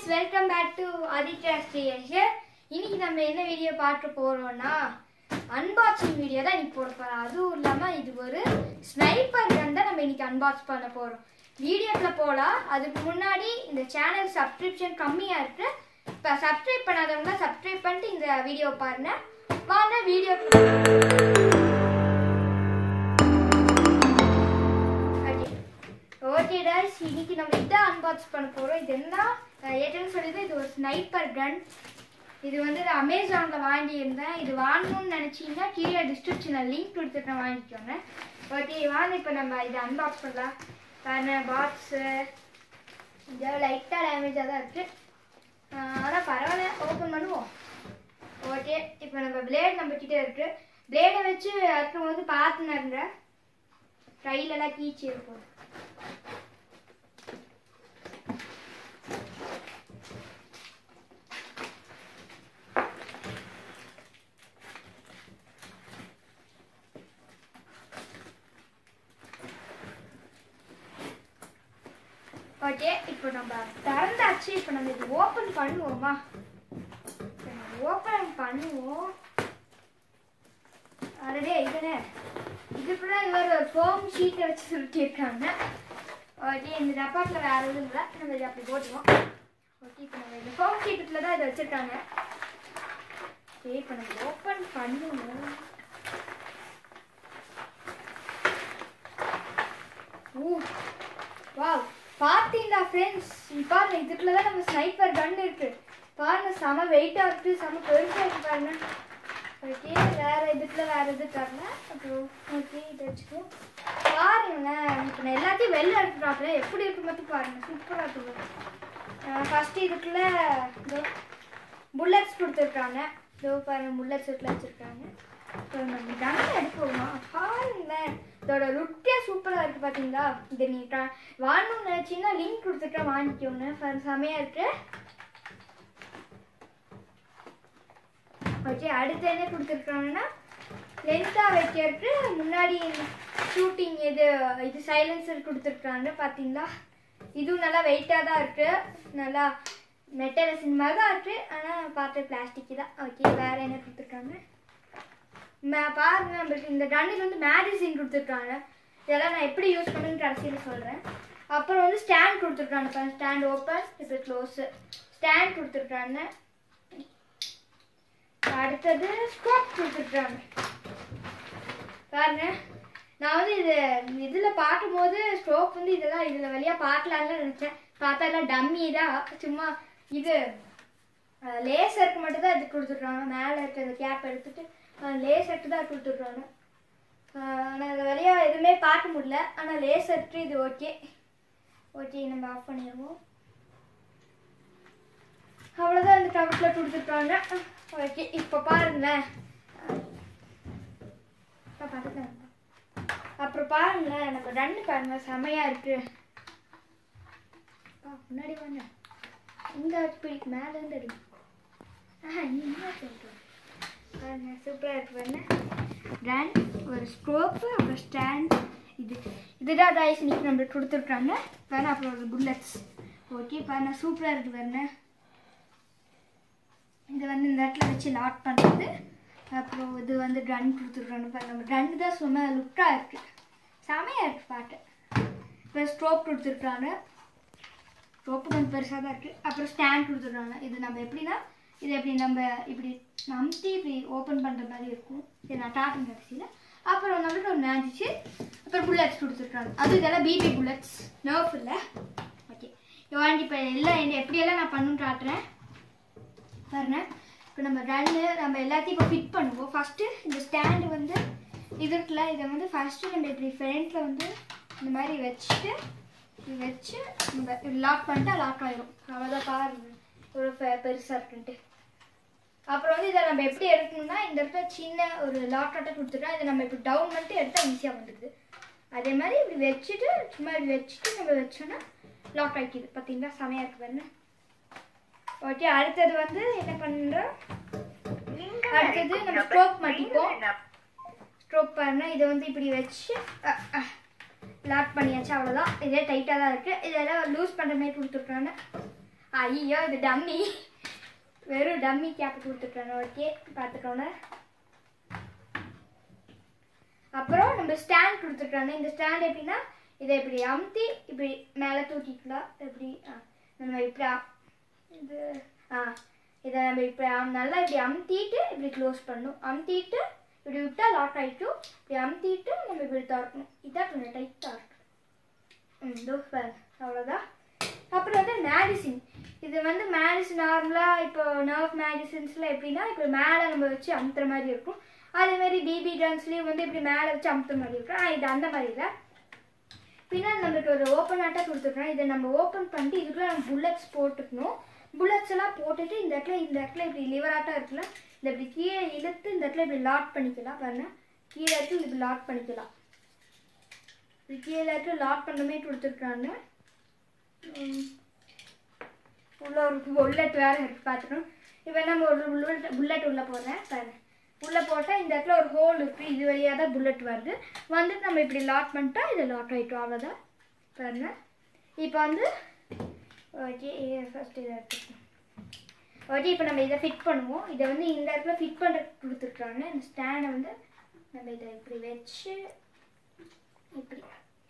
Guys welcome back to Aditya ஸ்ரீயேஷர் இன்னைக்கு நம்ம என்ன வீடியோ பார்க்க போறோம்னா அன்பாக்சிங் வீடியோ தான் இன்னைக்கு போட போறோம் அதுவும் இல்லாம இது ஒரு ஸ்னைப்பர் கன் தான் நம்ம இன்னைக்கு அன்பாக்ஸ் பண்ண போறோம் வீடியோக்குள்ள போலாம் அதுக்கு முன்னாடி இந்த சேனல் சப்ஸ்கிரிப்ஷன் கம்மியா இருக்கு இப்போ சப்ஸ்கிரைப் பண்ணாதவங்க சப்ஸ்கிரைப் பண்ணிட்டு இந்த வீடியோ பாருங்க வாங்க வீடியோ ஓகே டாஸ் இன்னைக்கு நம்ம இதான் அன்பாக்ஸ் பண்ண போறோம் இது என்ன நான் ஏற்கனவே சொல்லியிருந்தேன் இது ஒரு ஸ்னைப்பர் கன் இது வந்து நான் அமேசானில் வாங்கியிருந்தேன் இது வாங்கணும்னு நினச்சிங்கன்னா கீழே டிஸ்கிரிப்ஷனில் லிங்க் கொடுத்துட்டு வாங்கிக்கோங்க ஓகே வாங்க இப்போ நம்ம இதை அன்பாக்ஸ் பண்ணலாம் பாருங்க பாக்ஸு இது லைட்டாக டேமேஜாக தான் இருக்குது ஆனால் பரவாயில்ல ஓப்பன் பண்ணுவோம் ஓகே இப்போ நம்ம பிளேட் நம்ம கிட்டே இருக்கு பிளேடை வச்சு அறுக்கும் போது பார்த்து நடுங்க கையிலலாம் கீச்சு இருக்கும் ஓகே இப்போ நம்ம திறந்தாச்சு இப்போ நம்ம இது ஓப்பன் பண்ணுவோமா ஓப்பன் பண்ணுவோம் அடடே இதுனே இதுக்குள்ள இவர் ஒரு ஃபோம் ஷீட்டை வச்சு சுருட்டியிருக்காங்க ஓகே இந்த டப்பாட்டில் வேறு எதுவும் இல்லை நம்ம இதை அப்படி போட்டுவோம் ஓகே இப்போ நம்ம இந்த ஃபோம் ஷீட்டுக்குள்ள தான் இதை வச்சுருக்காங்க ஓகே இப்போ நம்ம ஓப்பன் பண்ணுவோம் ஊ வாவ் பார்த்தீங்களா ஃப்ரெண்ட்ஸ் பாருங்க இதுக்குள்ள தான் நம்ம ஸ்னைப்பர் கன் இருக்கு பாருங்க செம வெயிட்டாக இருக்கு செம பெருசாக இருக்கு பாருங்க ஓகே வேற இதுக்குள்ள வேற இது தரல அப்புறம் ஓகே இதை வச்சுக்கோ பாருங்களேன் இப்போ நான் எல்லாத்தையும் வெளில எடுத்துட்டாப்ல எப்படி இருக்கு மட்டும் பாருங்க சூப்பராக இருக்கு ஃபர்ஸ்ட் இதுக்குள்ள இதோ புல்லட்ஸ் கொடுத்துருக்காங்க இதோ பாருங்க புல்லட்ஸ் வீட்டில் வச்சுருக்காங்க இப்போ நம்ம கன் எடுப்போமா பாருங்களேன் இதோட லுக்கே சூப்பராக இருக்குது பார்த்தீங்களா இதை நீ ட்ரா வாங்கணும்னு நினச்சிங்கன்னா லிங்க் கொடுத்துட்டா வாங்கிக்கோங்க பாருங்க செமையாக இருக்கு ஓகே அடுத்து என்ன கொடுத்துருக்காங்கன்னா லென்த்தாக வைக்கிறதுக்கு முன்னாடி ஷூட்டிங் இது இது சைலன்சர் கொடுத்துருக்காங்க பார்த்தீங்களா இதுவும் நல்லா வெயிட்டாக தான் இருக்குது நல்லா மெட்டலசின் மாதிரி தான் இருக்குது ஆனால் பார்த்து பிளாஸ்டிக் தான் ஓகே வேறு என்ன கொடுத்துருக்காங்க ம- பாருங்க நம்மளுக்கு இந்த கண்ணில் வந்து மேடிசின் கொடுத்துருக்காங்க இதெல்லாம் நான் எப்படி யூஸ் பண்ணுன்னு கடைசியில் சொல்கிறேன் அப்புறம் வந்து ஸ்டாண்ட் கொடுத்துருக்காங்க ஸ்டாண்ட் ஓப்பன் இப்போ க்ளோஸு ஸ்டாண்ட் கொடுத்துருக்காங்க அடுத்தது ஸ்கோப் கொடுத்துருக்காங்க பாருங்க நான் வந்து இது இதில் பார்க்கும்போது ஸ்டோப் வந்து இதெல்லாம் இதில் வழியாக பார்க்கலாம்னு நினச்சேன் பார்த்தா எல்லாம் டம்மி தான் சும்மா இது லேசருக்கு மட்டும் தான் இது கொடுத்துட்றாங்க மேலே இருக்க அந்த கேப் எடுத்துட்டு லேசருக்கு தான் கொடுத்துட்றாங்க ஆனால் அது வழியாக எதுவுமே பார்க்க முடியல ஆனால் லேசருக்கு இது ஓகே ஓகே நம்ம ஆஃப் பண்ணிடுவோம் அவ்வளோதான் இந்த கவரில் கொடுத்துருக்காங்க ஓகே இப்போ பாருங்களேன் அப்பா, பக்கத்துல வா. அப்புறம் பாருங்களேன் நம்ம ரன்னு பாருங்க செமையாக இருக்கு அப்பா, முன்னாடி வாங்க இந்த இப்படி மேலேருந்து அடி ஆஹா நீ என்ன சொல்ற பாருங்க சூப்பராக இருக்கு பாருங்க ரன் ஒரு ஸ்க்ரோப்பு அப்புறம் ஸ்டாண்ட் இது இதுதான் டைஸ் இன்னைக்கு நம்மளுக்கு கொடுத்துருக்காங்க பாருங்க அப்புறம் ஒரு புல்லட்ஸ் ஓகே பாருங்க சூப்பராக இருக்கு பாருங்க இது வந்து இந்த இடத்துல வச்சு லாக் பண்ணுறது அப்புறம் இது வந்து கன் கொடுத்துருக்காங்க பாருங்க நம்ம கன் தான் சும்மா லுக்காக இருக்குது செமையாக இருக்குது பாட்டு இப்போ ஸ்ட்ரோப் கொடுத்துருக்காங்க ஸ்ட்ரோப்பு கொஞ்சம் பெருசாக தான் இருக்குது அப்புறம் ஸ்டாண்ட் கொடுத்துருக்காங்க இது நம்ம எப்படின்னா இது எப்படி நம்ம இப்படி நம்பி இப்படி ஓப்பன் பண்ணுற மாதிரி இருக்கும் சரி நான் டாட்டன் கடைசியில் அப்புறம் நம்மளுக்கு ஒரு மேஜிச்சு அப்புறம் புல்லட்ஸ் கொடுத்துருக்காங்க அது இதெல்லாம் பிபி புல்லட்ஸ் நர்ஃப் இல்லை ஓகே வாங்கி இப்போ எல்லாம் என்ன எப்படியெல்லாம் நான் பண்ணுன்னு காட்டுறேன் பாருங்க இப்போ நம்ம ரன்னு நம்ம எல்லாத்தையும் இப்போ ஃபிட் பண்ணுவோம் ஃபஸ்ட்டு இந்த ஸ்டாண்டு வந்து இது இருக்குல்ல இதை வந்து ஃபஸ்ட்டு நம்ம இப்படி ஃப்ரண்ட்டில் வந்து இந்த மாதிரி வச்சுட்டு இப்படி வச்சு நம்ம லாக் பண்ணிட்டா லாக் ஆயிரும் அவ்வளோதான் பாருங்க ஒரு பெருசாக இருக்குன்ட்டு அப்புறம் வந்து இதை நம்ம எப்படி எடுக்கணும்னா இந்த இடத்துல சின்ன ஒரு லாக் கட்டை கொடுத்துட்டா இதை நம்ம இப்படி டவுன் பண்ணிட்டு எடுத்தால் ஈஸியாக வந்துடுது அதே மாதிரி இப்படி வச்சுட்டு சும்மா இப்படி வச்சுட்டு நம்ம வச்சோன்னா லாக் ஆகிக்குது பார்த்தீங்களா செமையாக இருக்கு பாருங்க ஓகே அடுத்தது வந்து என்ன பண்ணுறோம் அடுத்தது நம்ம ஸ்ட்ரோக் மாட்டிப்போம் ஸ்ட்ரோக் பாருங்க இதை வந்து இப்படி வச்சு லாக் பண்ணியாச்சு அவ்வளோதான் இதே டைட்டாக தான் இருக்குது இதெல்லாம் லூஸ் பண்ணுற மாதிரி கொடுத்துருக்காங்க ஐயோ இது டம்மி வெறும் டம்மி கேப் கொடுத்துருக்காங்க ஓகே பார்த்துக்கோங்க அப்புறம் நம்ம ஸ்டாண்ட் கொடுத்துருக்காங்க இந்த ஸ்டாண்ட் எப்படின்னா இதை இப்படி அமுத்தி இப்படி மேலே தூக்கிக்கலாம் இப்படி ஆ, நம்ம இப்படி அ- இது ஆ இதை நம்ம இப்படி அம்- நல்லா இப்படி அமுத்திட்டு இப்படி க்ளோஸ் பண்ணணும் அமுத்திட்டு இப்படி விட்டா லாக் ஆகிட்டும் இப்படி அமுத்திட்டு நம்ம இப்படி திறக்கணும் இதான் கொஞ்சம் டைட்டாக இருக்கும் ம் இதோ பாரு அவ்வளோதான் அப்புறம் வந்து மேடிசின் இது வந்து மேடிசின் நார்மலாக இப்போ நர்வ் மேடிசின்ஸில் எப்படின்னா இப்போ மேலே நம்ம வச்சு அமுத்துற மாதிரி இருக்கும் அதே மாதிரி பிபி கன்ஸ்லேயும் வந்து இப்படி மேலே வச்சு அமுத்துற மாதிரி இருக்கும் ஆனால் இது அந்த மாதிரி இல்லை பின்னாடி நம்மளுக்கு ஒரு ஓப்பன் ஆட்டாக கொடுத்துருக்கோம் இதை நம்ம ஓப்பன் பண்ணிட்டு இதுக்குள்ள நம்ம புல்லட்ஸ் போட்டுக்கணும் புல்லட்ஸ் எல்லாம் போட்டுட்டு இந்த இடத்துல இந்த இடத்துல இப்படி லிவர் ஆட்டம் இருக்குல்ல இந்த இப்படி கீழே இழுத்து இந்த இடத்துல இப்படி லாக் பண்ணிக்கலாம் பாருங்க கீழே இருக்கு இப்படி லாக் பண்ணிக்கலாம் இப்படி கீழே இருக்கு லாக் பண்ணுமே கொடுத்துருக்காங்க உம், உள்ள ஒரு புல்லட் வேற இருக்கு பார்த்துக்கணும் இப்போ நம்ம ஒரு புல்லட் புல்லட் உள்ள போடுறேன் பாருங்க உள்ள போட்டால் இந்த இடத்துல ஒரு ஹோல் இருக்கு இது வழியாக தான் புல்லட் வருது வந்துட்டு நம்ம இப்படி லாக் பண்ணிட்டா இது லாக் ஆகிட்டோம் அவ்வளோதான் பாருங்க இப்போ வந்து ஓகே ஃபர்ஸ்ட் இதை எடுத்துக்கணும் ஓகே இப்போ நம்ம இதை ஃபிட் பண்ணுவோம் இதை வந்து இந்த இடத்துல ஃபிட் பண்ணுற கொடுத்துருக்காங்க இந்த ஸ்டாண்டை வந்து நம்ம இதை இப்படி வச்சு இப்படி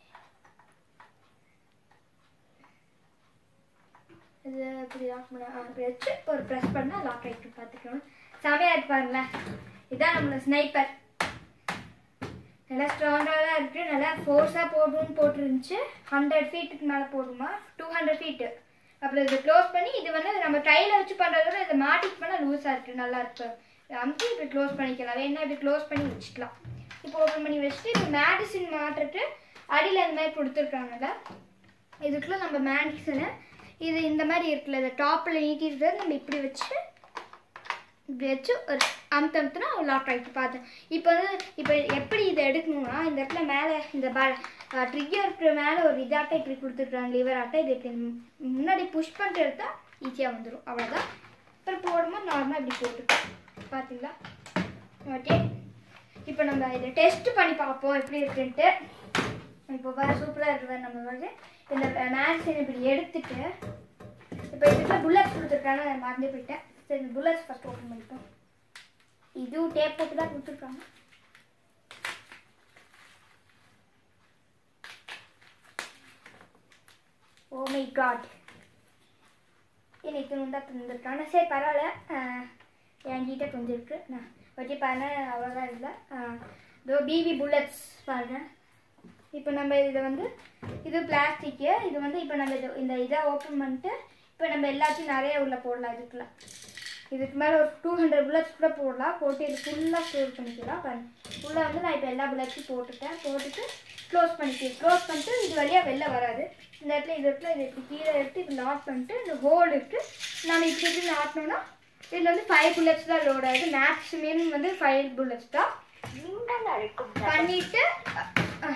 இது இப்படி லாக் பண்ண ஆ, இப்படி வச்சு ஒரு ப்ரெஸ் பண்ணால் லாக் ஆகிட்டு பார்த்துக்கணும் செமையாக இருக்கு பாருங்களேன் இதான் நம்மளோட ஸ்னைப்பர் நல்லா ஸ்ட்ராங்காக தான் இருக்குது நல்லா ஃபோர்ஸாக போடணும்னு போட்டுருந்துச்சு ஹண்ட்ரட் ஃபீட்டுக்கு மேலே போடுமா டூ ஹண்ட்ரட் ஃபீட்டு அப்புறம் இதை க்ளோஸ் பண்ணி இது வந்து நம்ம கையில் வச்சு பண்ணுறதோட இதை மாட்டிட்டு பண்ணால் லூஸாக இருக்குது நல்லா இருக்கு அமுத்தி இப்படி க்ளோஸ் பண்ணிக்கலாம் வேணா இப்படி க்ளோஸ் பண்ணி வச்சுக்கலாம் இப்போ ஓப்பன் பண்ணி வச்சுட்டு இப்போ மேடிசின் மாட்டுட்டு அடியில் இந்த மாதிரி கொடுத்துருக்காங்கல்ல இதுக்குள்ள நம்ம மேடிசனை இது இந்த மாதிரி இருக்குல்ல இந்த டாப்பில் நீட்டிட்டு நம்ம இப்படி வச்சு இப்படி வச்சு ஒரு அமுத்து அமுத்துனா லாக் ஆகிட்டு பார்த்தேன் இப்போ வந்து இப்போ எப்படி இதை எடுக்கணும்னா இந்த இடத்துல மேலே இந்த ட்ரிக்கருக்கு மேலே ஒரு இதாட்டம் இப்படி கொடுத்துருக்காங்க லிவர் ஆட்டம் இது இப்படி முன்னாடி புஷ் பண்ணிட்டு எடுத்தால் ஈஸியாக வந்துடும் அவ்வளோதான் அப்புறம் போடும்போது நார்மலாக இப்படி போட்டுக்கலாம் பார்த்தீங்களா ஓகே இப்போ நம்ம இதை டெஸ்ட் பண்ணி பார்ப்போம் எப்படி இருக்குன்ட்டு இப்போ வர சூப்பராக இருக்குது நம்ம வந்து இந்த மேக்ஸின் இப்படி எடுத்துட்டு இப்போ இதுக்குள்ள புல்லட்ஸ் கொடுத்துருக்காங்க நான் மறந்து போயிட்டேன் சரி இந்த புல்லட்ஸ் ஃபஸ்ட் ஓப்பன் பண்ணிப்போம் இதுவும் டேப் போட்டு தான் கொடுத்துருக்காங்க ஓ மை காட் எனக்கு தான் தந்துருக்காங்க சரி பரவாயில்ல ஆஹ், என்கிட்ட கொஞ்சம் இருக்கு நான் ஓகே பாருங்க அவ்வளோதான் இல்லை இதோ பிபி புல்லட்ஸ் பாருங்க இப்போ நம்ம இதில் வந்து இது பிளாஸ்டிக்கு இது வந்து இப்போ நம்ம இது இந்த இதை ஓப்பன் பண்ணிட்டு இப்போ நம்ம எல்லாத்தையும் நிறைய உள்ள போடலாம் இதுக்குள்ள இதுக்கு மேலே ஒரு டூ ஹண்ட்ரட் புல்லட்ஸ் கூட போடலாம் போட்டு இது ஃபுல்லாக ஸ்டோர் பண்ணிக்கலாம் பாருங்க உள்ளே வந்து நான் இப்போ எல்லா புல்லட்ஸையும் போட்டுட்டேன் போட்டுட்டு க்ளோஸ் பண்ணிக்கிறேன் க்ளோஸ் பண்ணிட்டு இது வழியாக வெளில வராது இந்த இடத்துல இது இடத்துல இது இப்படி கீழே எடுத்து இது லாக் பண்ணிட்டு இந்த ஹோல் இருக்குது நம்ம இப்படி இப்படி ஆட்டினோம்னா இதில் வந்து ஃபைவ் புல்லட்ஸ் தான் லோட் ஆகுது மேக்ஸிமம் வந்து ஃபைவ் புல்லட்ஸ் தான் நீங்கள் அழைக்கும் பண்ணிட்டு அஹ்,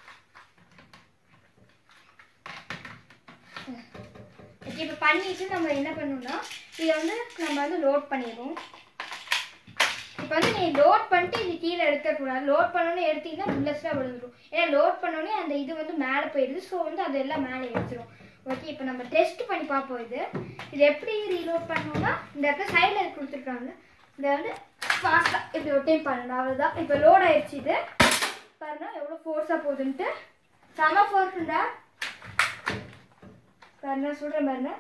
ஓகே இப்போ பண்ணிட்டு நம்ம என்ன பண்ணணும்னா இதை வந்து நம்ம வந்து லோட் பண்ணிடுவோம் இப்போ வந்து நீ லோட் பண்ணிட்டு இது கீழே எடுக்கக்கூடாது லோட் பண்ணோன்னே எடுத்தீங்கன்னா புல்லட்ஸ்லாம் விழுந்துடும் ஏன்னா லோட் பண்ணோன்னே அந்த இது வந்து மேலே போயிடுது ஸோ வந்து அதெல்லாம் மேலே எடுத்துரும் ஓகே இப்போ நம்ம டெஸ்ட் பண்ணி பார்ப்போம் இது இது எப்படி ரீலோட் பண்ணோம்னா இந்த இடத்துல சைடில் கொடுத்துருக்காங்க இதை வந்து ஃபாஸ்ட்டாக இப்படி ஒரு டைம் பண்ணணும் அவ்வளோதான் இப்போ லோட் ஆயிடுச்சு இது பாருங்க எவ்வளோ ஃபோர்ஸாக போகுதுன்ட்டு செம ஃபோர்ஸுண்டா பாருங்க சொல்கிறேன் பாருங்க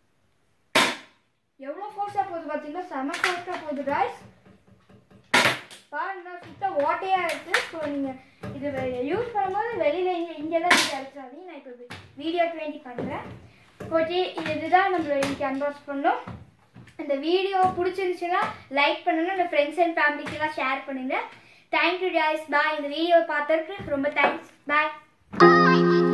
எவ்வளோ ஃபோர்ஸாக போகுது பார்த்தீங்கன்னா செம ஃபோர்ஸாக போகுது காய்ஸ் பாருங்க சுத்த ஓட்டையாக இருக்குது ஸோ நீங்கள் இது யூஸ் பண்ணும்போது வெளியில் இங்கே இங்கெல்லாம் நீங்கள் அடிச்சாதீங்க நான் இப்போ வீடியோ டுவெண்ட்டி பண்ணுறேன் ஓகே இது இதுதான் நம்ம இன்னைக்கு அன்பாக்ஸ் பண்ணோம் இந்த வீடியோ பிடிச்சிருந்துச்சுன்னா லைக் பண்ணுங்க உங்கள் ஃப்ரெண்ட்ஸ் அண்ட் ஃபேமிலிக்கெல்லாம் ஷேர் பண்ணுங்க தேங்க்யூ guys பாய் இந்த வீடியோ பார்த்ததுக்கு ரொம்ப தேங்க்ஸ் பாய்